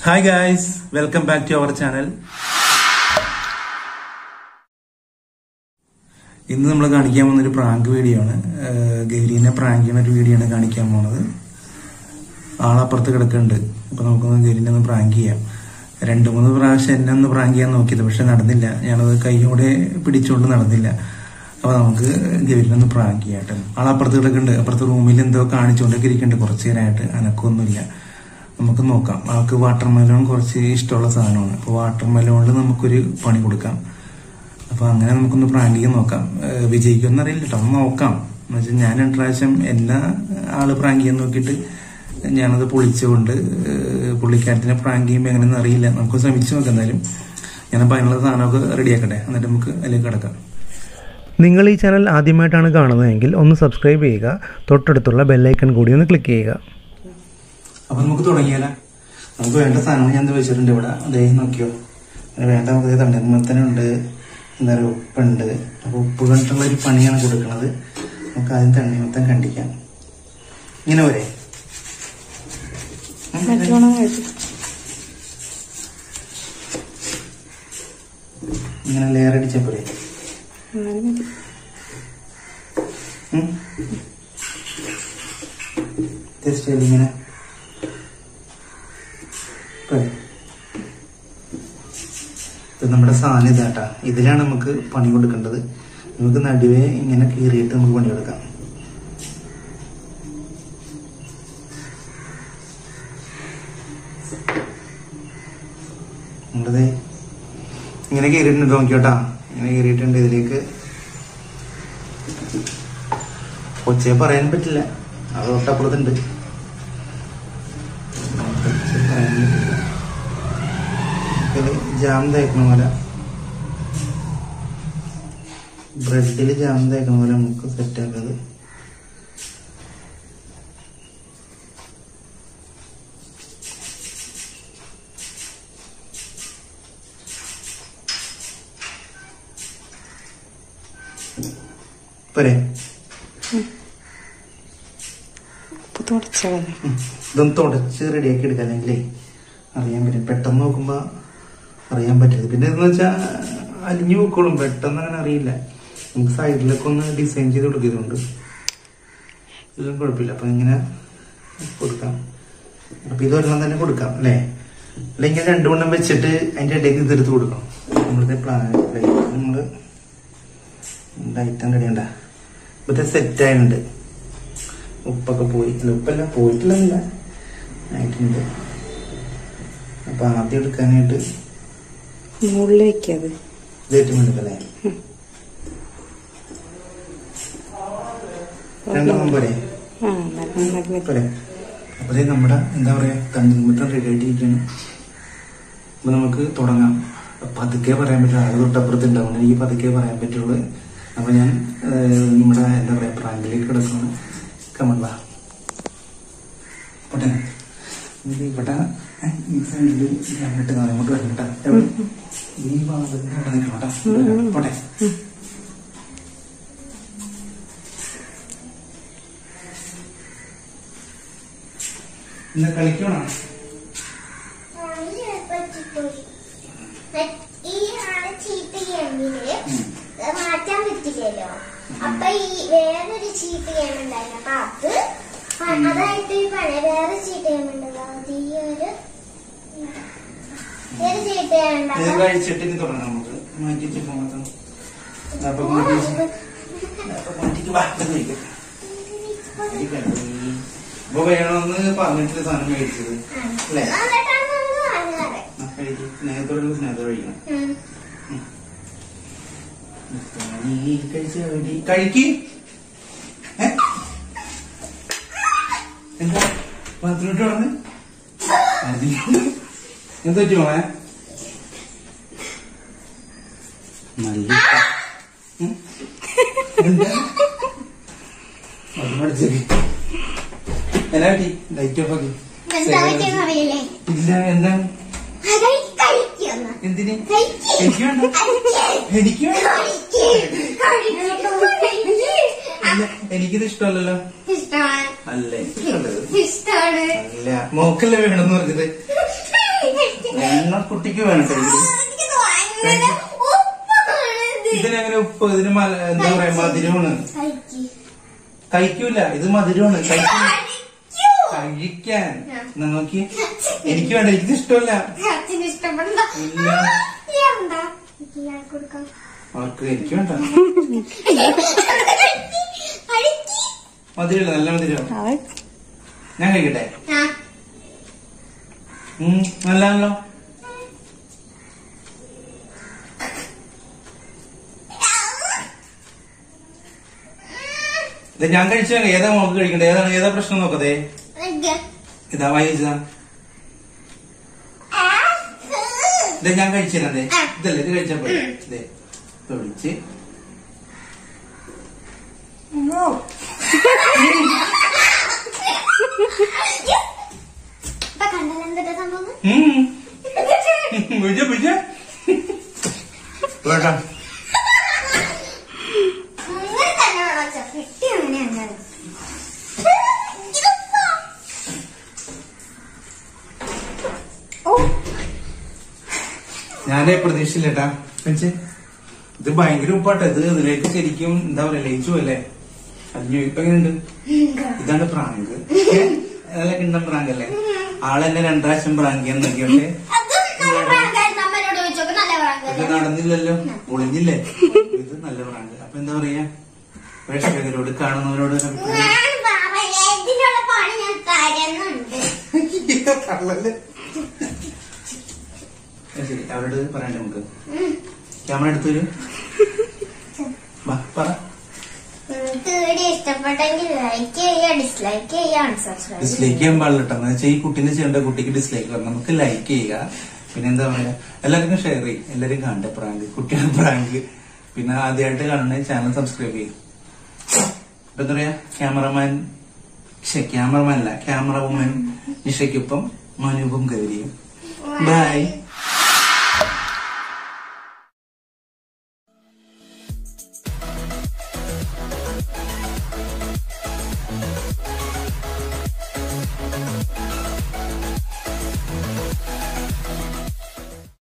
Hi guys welcome back to our channel ഇന്ന് നമ്മൾ കാണിക്കാൻ പോകുന്ന ഒരു പ്രാങ്ക് വീഡിയോ ആണ് ഏഹ് ഗൗരീനെ പ്രാങ്ക് ചെയ്യുന്ന ഒരു വീഡിയോ ആണ് കാണിക്കാൻ പോണത് ആളപ്പുറത്ത് കിടക്കുന്നുണ്ട് അപ്പൊ നമുക്കൊന്ന് ഗൗരീനെ ഒന്ന് പ്രാങ്ക് ചെയ്യാം രണ്ടു മൂന്ന് പ്രാവശ്യം എന്നെ ഒന്ന് പ്രാങ്ക് ചെയ്യാൻ നോക്കിയത് പക്ഷെ നടന്നില്ല ഞാനത് കൈയോടെ പിടിച്ചുകൊണ്ട് നടന്നില്ല അപ്പൊ നമുക്ക് ഗൗരീനെ ഒന്ന് പ്രാങ്ക് ചെയ്യാം കേട്ടോ ആളപ്പുറത്ത് കിടക്കുന്നുണ്ട് അപ്പുറത്തെ റൂമിൽ എന്തോ കാണിച്ചുകൊണ്ടൊക്കെ ഇരിക്കുന്നുണ്ട് കുറച്ചു നേരമായിട്ട് അനക്കൊന്നുമില്ല നമുക്ക് നോക്കാം ആൾക്ക് വാട്ടർ മെലോൺ കുറച്ച് ഇഷ്ടമുള്ള സാധനമാണ് അപ്പോൾ വാട്ടർ മെലോണിൽ നമുക്കൊരു പണി കൊടുക്കാം അപ്പൊ അങ്ങനെ നമുക്കൊന്ന് പ്രാങ്ക് ചെയ്ത് നോക്കാം ഏഹ് വിജയിക്കുമെന്ന് അറിയില്ല കേട്ടോ ഒന്ന് നോക്കാം എന്ന് വെച്ചാൽ ഞാൻ രണ്ട് പ്രാവശ്യം എന്നെ ആള് പ്രാങ്ക് ചെയ്യാൻ നോക്കിയിട്ട് ഞാനത് പൊളിച്ചുകൊണ്ട് ഏഹ് പുള്ളിക്കാരത്തിനെ പ്രാങ്ക് ചെയ്യുമ്പോൾ എങ്ങനെയെന്ന് അറിയില്ല നമുക്ക് ശ്രമിച്ചു നോക്കാം എന്തായാലും ഞാനപ്പോൾ അതിനുള്ള സാധനമൊക്കെ റെഡിയാക്കട്ടെ എന്നിട്ട് നമുക്ക് അതിലേക്ക് കിടക്കാം നിങ്ങൾ ഈ ചാനൽ ആദ്യമായിട്ടാണ് കാണുന്നതെങ്കിൽ ഒന്ന് സബ്സ്ക്രൈബ് ചെയ്യുക തൊട്ടടുത്തുള്ള ബെല്ലൈക്കൺ കൂടി ഒന്ന് ക്ലിക്ക് ചെയ്യുക അപ്പൊ നമുക്ക് തുടങ്ങിയാലോ നമുക്ക് വേണ്ട സാധനങ്ങൾ ഞാൻ വെച്ചിട്ടുണ്ട് ഇവിടെ അതേ നോക്കിയോ അതിന് വേണ്ട നമുക്ക് തണ്ണിമത്തനുണ്ട് എന്താ പറയുക ഉപ്പുണ്ട് അപ്പൊ ഉപ്പ് കണ്ടിട്ടുള്ള ഒരു പണിയാണ് കൊടുക്കുന്നത് നമുക്ക് ആദ്യം തണ്ണിമത്തൻ കണ്ടിക്കാം ഇങ്ങനെ വരെ ഇങ്ങനെ ലെയർ അടിച്ച പോലെ ജസ്റ്റ് ഇങ്ങനെ പോരെ. ഇത് നമ്മുടെ സാധനം ഇതാട്ടാ ഇതിലാണ് നമുക്ക് പണി കൊടുക്കേണ്ടത് നമുക്ക് നടുവേ ഇങ്ങനെ കീറിയിട്ട് നമുക്ക് പണി കൊടുക്കാം നമ്മളത് ഇങ്ങനെ കീറിയിട്ടുണ്ട് നോക്കിയോട്ടാ ഇങ്ങനെ കീറിയിട്ടുണ്ട് ഇതിലേക്ക് കൊച്ചയെ പറയാൻ പറ്റില്ല അത് തൊട്ടപ്പുറത്തുണ്ട് കൊച്ചയെ പറയാൻ പറ്റില്ല ഇത് ജാം തേക്കണ പോലെ ബ്രെഡിൽ ജാം തേക്കണ പോലെ നമുക്ക് സെറ്റ് ആക്കുന്നത് പോരെ ഉപ്പ് തുടച്ചതല്ലേ ഉം. ഇതൊന്ന് തുടച്ച് റെഡിയാക്കി എടുക്കാം അല്ലെങ്കിലേ അറിയാൻ പറ്റും പെട്ടെന്ന് നോക്കുമ്പോ അറിയാൻ പറ്റില്ല പിന്നെ എന്ന് വെച്ചാൽ അലിഞ്ഞു പോക്കോളും പെട്ടെന്ന് അങ്ങനെ അറിയില്ല നമുക്ക് സൈഡിലൊക്കെ ഒന്ന് ഡിസൈൻ ചെയ്ത് കൊടുക്കുന്നുണ്ട് ഇതൊന്നും കുഴപ്പമില്ല അപ്പൊ ഇങ്ങനെ കൊടുക്കാം അപ്പൊ ഇതൊരെണ്ണം തന്നെ കൊടുക്കാം അല്ലേ അല്ലെങ്കിൽ രണ്ടു വണ്ണം വെച്ചിട്ട് അതിന്റെ ഇടയ്ക്ക് ഇതെടുത്ത് കൊടുക്കണം നമ്മളിത് പ്ലാൻ നമ്മള് ഐറ്റം റെഡിയണ്ട ഇപ്പത്തെ സെറ്റ് ആയിട്ടുണ്ട് ഉപ്പൊക്കെ പോയി അല്ല ഉപ്പല്ല പോയിട്ടില്ല ആയിട്ടുണ്ട് അപ്പൊ ആദ്യം എടുക്കാനായിട്ട് മുകളിൽ വെക്കത് ഇത് ഏറ്റവും എടുക്കല്ലേ രണ്ടെണ്ണം പോരെ ആ നന്നായി പോരെ അപ്പൊ ദേ നമ്മുടെ എന്താ പറയാ തണ്ണിമുട്ടം റെഡി ആയിട്ടിരിക്കുകയാണ് അപ്പൊ നമുക്ക് തുടങ്ങാം പതുക്കെ പറയാൻ പറ്റില്ല ആള് തൊട്ടപ്പുറത്ത് ഉണ്ടാവും എനിക്ക് പതുക്കെ പറയാൻ പറ്റുള്ളൂ അപ്പൊ ഞാൻ ഏഹ്, നമ്മുടെ എന്താ പറയാ പ്രാങ്കിലേക്ക് കിടക്കുന്നു കമണ്ട പോട്ടെ ഇത് ഇവിടെ ഏഹ്, ഈ സൈഡില് ഞാനിട്ട് അങ്ങോട്ട് വരണ്ട എവിടെ ഈ ഭാഗത്ത് ഇവിടെ നിൽക്കണം കേട്ടോ. പോട്ടെ ഇന്ന് കളിക്കണം ഈ ആളെ ചീത്ത ഗെയിമില് മാറ്റാൻ പറ്റില്ലല്ലോ അപ്പൊ ഈ വേറൊരു ചീത്ത ഗെയിം ഉണ്ടായിരുന്നു അപ്പൊ അത് പ- അതായിട്ട് ഈ പഴയ വേറെ ചീത്ത ഗെയിം ഉണ്ടല്ലോ അത് ഈ ഒരു ഈ ഒരു ചീത്ത ഗെയിം ഇത് ഉണ്ടല്ലോ കഴിച്ചിട്ട് ഇനി തുടങ്ങാം നമുക്ക് മാറ്റി വെച്ച് പോകാം അപ്പൊ മാറ്റി വെച്ച് അപ്പൊ മാറ്റിക്ക് വാ ഇത് കഴിക്കാം. കഴിക്കാം. ഇപ്പൊ വേണമെന്ന് പറഞ്ഞിട്ട് സാധനം മേടിച്ചത് അല്ലേ എന്നിട്ടാണ് നമുക്ക് വാങ്ങാറ് ആ, കഴിക്ക്. സ്നേഹത്തോടെ സ്നേഹത്തോടെ കഴിക്കണം ഉം. നീ കഴിച്ച വേണ്ടി കഴിക്ക് ഏ? എന്താ പത്തിനോട്ട് പറഞ്ഞ് എന്താ പറ്റുമോ നല്ല ഉം. എന്താ അത് പഠിച്ചേക്ക് എന്നാ പറ്റി ലൈറ്റ് ഓഫ് ആക്കി എന്താ പറ്റിയെന്ന് അറിയില്ലേ ഇല്ല എന്താ അത് കഴിക്കുന്ന എന്തിന് കഴിക്ക്. എനിക്ക് വേണ്ട എനിക്ക് വേണ്ട ഇല്ല, എനിക്കിത് ഇഷ്ടമല്ലല്ലോ ഇഷ്ടമാണ് അല്ല എനിക്ക് ഇഷ്ടമല്ലത് ഇഷ്ടമാണ് അല്ല മോക്കല്ലേ വേണമെന്ന് പറഞ്ഞത് എണ്ണ കുട്ടിക്ക് വേണ്ട ഇത്. എനിക്ക് ഭയങ്കര ഉപ്പാണ് ഇത്. ഇതിനെങ്ങനെ ഉപ്പ് ഇതിന് മല- എന്താ പറയാ മധുരമാണ് കഴിക്ക്. കഴിക്കൂല ഇത് മധുരമാണ് കഴിക്കൂല കഴിക്കൂ. കഴിക്കാൻ എന്നാ നോക്കി എനിക്ക് വേണ്ട എനിക്ക് ഇഷ്ടമല്ല അച്ഛന് ഇഷ്ടപ്പെടണ്ട ഇല്ല എന്താ എനിക്ക് ഞാൻ കൊടുക്കാം അവർക്ക് എനിക്ക് വേണ്ട കഴിക്ക്. മധുരമില്ല നല്ല മധുരം അവൻ ഞാൻ കഴിക്കട്ടെ ആ. ഉം നല്ലതാണല്ലോ ഇത് ഞാൻ കഴിച്ച ഏതാ മോക്ക് കഴിക്കണ്ടേ ഏതാണ് ഏതാ പ്രശ്നം നോക്കതേ നിക്ക്. ഇതാ വായിച്ചാ ആ. ഇത് ഞാൻ കഴിച്ചതേ ഇതല്ലേ ഇത് കഴിച്ചപ്പോ ഇതേ ഇപ്പൊ വിളിച്ച് ഇപ്പൊ കണ്ടല്ലോ എന്തൊക്കെ സംഭവം ഉം. വിളിച്ച വിളിച്ച വേണ്ട അങ്ങനെ തന്നെ വേണം അച്ഛാ. പെട്ടി അങ്ങനെയാണ്. ഇതെന്താ? ഓ ഞാനേ പ്രതീക്ഷയില്ലേട്ടാ വെച്ച് ഇത് ഭയങ്കര ഉപ്പാട്ടെ ഇത് ഇതിലേക്ക് ശരിക്കും എന്താ പറയാ ലയിച്ചു അല്ലേ അഞ്ഞു ഇപ്പൊ എങ്ങനെയുണ്ട് ഇതാണ് പ്രാങ്ക് അതല്ല കിണ്ണം പ്രാങ്ക് അല്ലേ ആളെന്നെ രണ്ടാശം പ്രാങ്കിയെന്ന് നോക്കിയോട്ടെ അത് നല്ല പ്രാങ്കായിരുന്നു. അമ്മേനോട് ചോദിച്ചോക്ക് നല്ല ഇത് പ്രാങ്കായിരുന്നു. നടന്നില്ലല്ലോ ഒളിഞ്ഞില്ലേ ഇത് നല്ല പ്രാങ്ക് അപ്പൊ എന്താ പറയാ പ്രേക്ഷകരോട് കാണുന്നവരോട് ഒരു അഭിപ്രായം. ഞാൻ പറയാ, ഇതിനുള്ള പണി ഞാൻ തരുന്നുണ്ട്. കള്ളല്ലേ? അത് ശരി അവരോട് പറയണ്ടേ നമുക്ക് ഉം. ക്യാമറ എടുത്തൊരു വാ പറ നിങ്ങൾക്ക് വീഡിയോ ഇഷ്ടപ്പെട്ടെങ്കിൽ ലൈക്ക് ചെയ്യുക ഡിസ്ലൈക്ക് ചെയ്യുക അൺസബ്സ്ക്രൈബ് ഡിസ്ലൈക്ക് ചെയ്യാൻ പാടില്ല കേട്ടോ എന്ന് വെച്ചാൽ ഈ കുട്ടീനെ ചെയ്യേണ്ട കുട്ടിക്ക് ഡിസ്ലൈക്ക് വരണം നമുക്ക് ലൈക്ക് ചെയ്യുക പിന്നെ എന്താ പറയാ എല്ലാവർക്കും ഷെയർ ചെയ്യും എല്ലാവരും കാണട്ടെ പ്രാങ്ക് കുട്ടിയുടെ പ്രാങ്ക് പിന്നെ ആദ്യമായിട്ട് കാണുന്ന ചാനൽ സബ്സ്ക്രൈബ് ചെയ്യും ഇപ്പൊ എന്താ പറയാ ക്യാമറമാൻ പക്ഷെ ക്യാമറമാൻ അല്ല ക്യാമറ വുമൻ നിഷയ്ക്കൊപ്പം മനൂപും ഗൗരിയും ബൈ